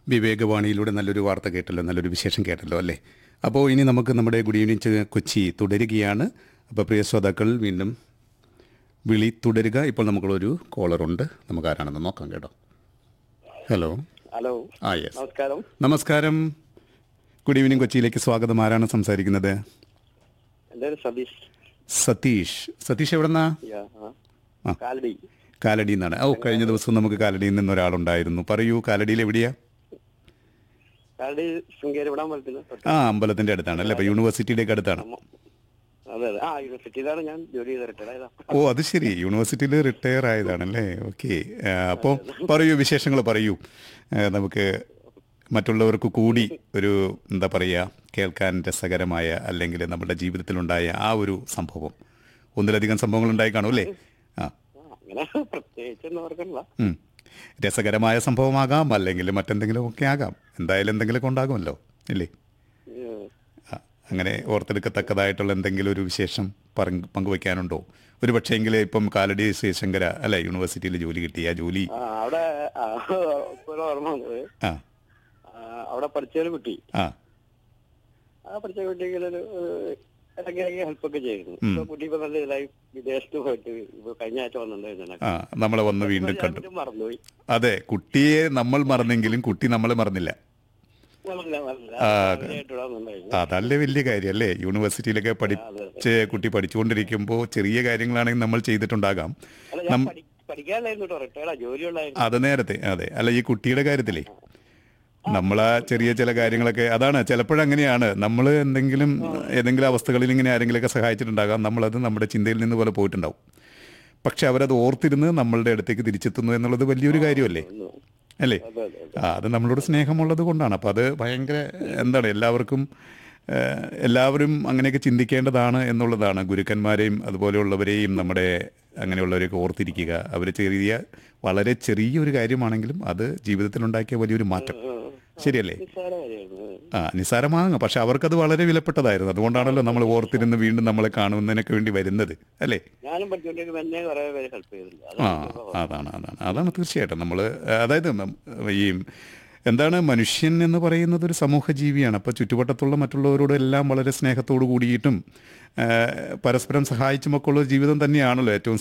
വിവേകവാണിയിലൂടെ നല്ലൊരു വാർത്ത കേട്ടല്ലോ നല്ലൊരു വിശേഷം കേട്ടല്ലോ അല്ലേ അപ്പോൾ ഇനി നമുക്ക് നമ്മുടെ ഗുഡ് ഈവനിങ് ചെ- കൊച്ചി തുടരുകയാണ് അപ്പോൾ പ്രിയ ശ്രോതാക്കൾ വീണ്ടും വിളി തുടരുക ഇപ്പോൾ നമുക്കുള്ളൊരു കോളറുണ്ട് നമുക്ക് ആരാണെന്ന് നോക്കാം കേട്ടോ ഹലോ ഹലോ ആ യെസ് നമസ്കാരം നമസ്കാരം ഗുഡ് ഈവനിങ് കൊച്ചിയിലേക്ക് സ്വാഗതം ആരാണ് സംസാരിക്കുന്നത് എൻ്റെ പേര് സതീഷ് സതീഷ് സതീഷ് എവിടെന്നാ യാ, ആ. ആ. കാലടി കാലടി എന്നാണ് ഓ കഴിഞ്ഞ ദിവസം നമുക്ക് കാലടിയിൽ നിന്ന് ഒരാളുണ്ടായിരുന്നു പറയൂ കാലടിയിൽ എവിടെയാ കാലടി ശൃംഗേരി വിടാൻ പറ്റുന്നു ആ അമ്പലത്തിന്റെ അടുത്താണ് അല്ലേ അപ്പോൾ യൂണിവേഴ്സിറ്റിയുടെ ഒക്കെ അടുത്താണ് അതെ അതെ ആ യൂണിവേഴ്സിറ്റിയിലാണ് ഞാൻ ജോലി ചെയ്ത് റിട്ടയർ ആയതാ ഓ അത് ശരി യൂണിവേഴ്സിറ്റിയിൽ റിട്ടയർ ആയതാണല്ലേ ഓക്കെ അപ്പോൾ പറയൂ വിശേഷങ്ങൾ പറയൂ ആ, നമുക്ക് മറ്റുള്ളവർക്ക് കൂടി ഒരു എന്താ പറയുക കേൾക്കാൻ രസകരമായ അല്ലെങ്കിൽ നമ്മുടെ ജീവിതത്തിലുണ്ടായ ആ ഒരു സംഭവം ഒന്നിലധികം സംഭവങ്ങൾ ഉണ്ടായി കാണും അല്ലേ ആ ആ, അങ്ങനെ പ്രത്യേകിച്ച് ഒന്നും ഓർക്കണില്ല ഉം. രസകരമായ സംഭവമാകാം അല്ലെങ്കിൽ മറ്റെന്തെങ്കിലും ഒക്കെ ആകാം എന്തായാലും എന്തെങ്കിലുമൊക്കെ ഉണ്ടാകുമല്ലോ ഇല്ലേ ഉം. ആ, അങ്ങനെ ഓർത്തെടുക്കത്തക്കതായിട്ടുള്ള എന്തെങ്കിലും ഒരു വിശേഷം പറ- പങ്കുവെക്കാനുണ്ടോ ഒരു പക്ഷേങ്കിൽ ഇപ്പം കാലടി ശ്രീശങ്കര അല്ലെ യൂണിവേഴ്സിറ്റിയിൽ ജോലി കിട്ടി ആ ജോലി ആ അവിടെ ആ, ഇപ്പൊ ഒരു ഓർമ്മ വന്നത് ആ ആ, അവിടെ പഠിച്ചൊരു കുട്ടി ആ ആ പഠിച്ച കുട്ടിക്ക് ഒരു ഇടയ്ക്ക് ഹെൽപ്പ് ഒക്കെ ചെയ്യുന്നു ഇപ്പൊ കുട്ടി ഇപ്പൊ നല്ല ഇതായി വിദേശത്ത് പോയിട്ട് ഇപ്പൊ കഴിഞ്ഞ ആഴ്ച വന്നിട്ടുണ്ടായിരുന്നു ആ നമ്മളെ വന്ന് വീണ്ടും ഞാൻ കണ്ടു ഇത് മറന്നുപോയി അതെ കുട്ടിയെ നമ്മൾ മറന്നെങ്കിലും കുട്ടി നമ്മളെ മറന്നില്ല മറന്നില്ല, മറന്നില്ല. ആ, അവരായിട്ട് ഇവിടെ വന്നിട്ടുണ്ടായിരുന്നു. അതല്ലേ വലിയ കാര്യം അല്ലേ യൂണിവേഴ്സിറ്റിയിലൊക്കെ പഠിച്ച് കുട്ടി പഠിച്ചുകൊണ്ടിരിക്കുമ്പോൾ ചെറിയ കാര്യങ്ങളാണെങ്കിൽ നമ്മൾ ചെയ്തിട്ടുണ്ടാകാം അല്ല ഞാൻ പഠി- പഠിക്കാനായിരുന്നു കേട്ടോ റിട്ടയർഡാ ജോലിയുള്ളായിരുന്നു അത് നേരത്തെ അതെ അല്ല ഈ കുട്ടിയുടെ കാര്യത്തിലേ നമ്മളാ ചെറിയ ചില കാര്യങ്ങളൊക്കെ അതാണ് ചിലപ്പോഴങ്ങനെയാണ് നമ്മൾ എന്തെങ്കിലും ഏതെങ്കിലും അവസ്ഥകളിൽ ഇങ്ങനെ ആരെങ്കിലുമൊക്കെ സഹായിച്ചിട്ടുണ്ടാകാം നമ്മളത് നമ്മുടെ ചിന്തയിൽ നിന്ന് പോലെ പോയിട്ടുണ്ടാവും പക്ഷെ അവരത് ഓർത്തിരുന്ന് നമ്മളുടെ അടുത്തേക്ക് തിരിച്ചെത്തുന്നു എന്നുള്ളത് വലിയൊരു കാര്യമല്ലേ അല്ലേ അതെ അതെ അതെ ആ അത് നമ്മളോട് സ്നേഹമുള്ളത് കൊണ്ടാണ് അപ്പോൾ അത് ഭയങ്കര എന്താണ് എല്ലാവർക്കും ഏഹ്, എല്ലാവരും അങ്ങനെയൊക്കെ ചിന്തിക്കേണ്ടതാണ് എന്നുള്ളതാണ് ഗുരുക്കന്മാരെയും അതുപോലെയുള്ളവരെയും നമ്മുടെ അങ്ങനെയുള്ളവരെയൊക്കെ ഓർത്തിരിക്കുക അവർ ചെറിയ വളരെ ചെറിയൊരു കാര്യമാണെങ്കിലും അത് ജീവിതത്തിലുണ്ടാക്കിയ വലിയൊരു മാറ്റം ശരിയല്ലേ നിസ്സാര കാര്യമായിരുന്നു ആ നിസ്സാരമാകുക പക്ഷെ അവർക്കത് വളരെ വിലപ്പെട്ടതായിരുന്നു അതുകൊണ്ടാണല്ലോ നമ്മൾ ഓർത്തിരുന്ന് വീണ്ടും നമ്മളെ കാണുന്നതിനൊക്കെ വേണ്ടി വരുന്നത് അല്ലേ ഞാനും പഠിച്ചുകൊണ്ടിരിക്കുമ്പോൾ എന്നെ കുറെ പേര് ഹെൽപ്പ് ചെയ്തിട്ടുണ്ട് ആ അതാണ് അതാണ് അതാണ് അതാണ് തീർച്ചയായിട്ടും നമ്മൾ അതായത് നം- ഈ എന്താണ് മനുഷ്യൻ എന്ന് പറയുന്നത് ഒരു സമൂഹ ജീവിയാണ് അപ്പോൾ ചുറ്റുവട്ടത്തുള്ള മറ്റുള്ളവരോട് എല്ലാം വളരെ സ്നേഹത്തോടു കൂടിയിട്ടും ആ, പരസ്പരം സഹായിച്ചുമൊക്കെ ഉള്ള ഒരു ജീവിതം തന്നെയാണല്ലോ ഏറ്റവും